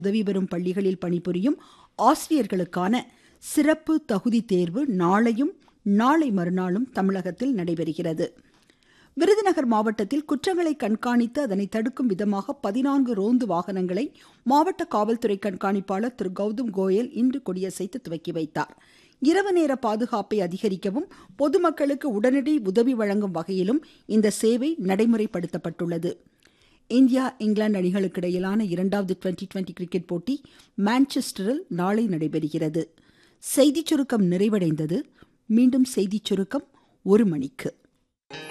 உதவி பெறும் பள்ளிகளில் பணிபுரியும் ஆசிரியர்களுக்கான சிறப்பு தகுதி தேர்வு நாளையும் நாளை மறுநாளும் தமிழகத்தில் நடைபெறுகிறது விருதுநகர் மாவட்டத்தில் குற்றங்களை கண்காணித்து அதனை தடுக்கும் விதமாக பதினான்கு ரோந்து வாகனங்களை மாவட்ட காவல்துறை கண்காணிப்பாளர் திரு கௌதம் கோயல் இன்று கொடியசைத்து துவக்கி வைத்தார் இரவு நேர பாதுகாப்பை அதிகரிக்கவும் பொதுமக்களுக்கு உடனடி உதவி வழங்கும் வகையிலும் இந்த சேவை நடைமுறைப்படுத்தப்பட்டுள்ளது இந்தியா இங்கிலாந்து அணிகளுக்கு இடையிலான இரண்டாவது டுவெண்டி டுவெண்டி கிரிக்கெட் போட்டி மான்செஸ்டரில் நாளை நடைபெறுகிறது செய்திச் சுருக்கம் நிறைவடைந்தது மீண்டும் செய்திச் சுருக்கம் ஒரு மணிக்கு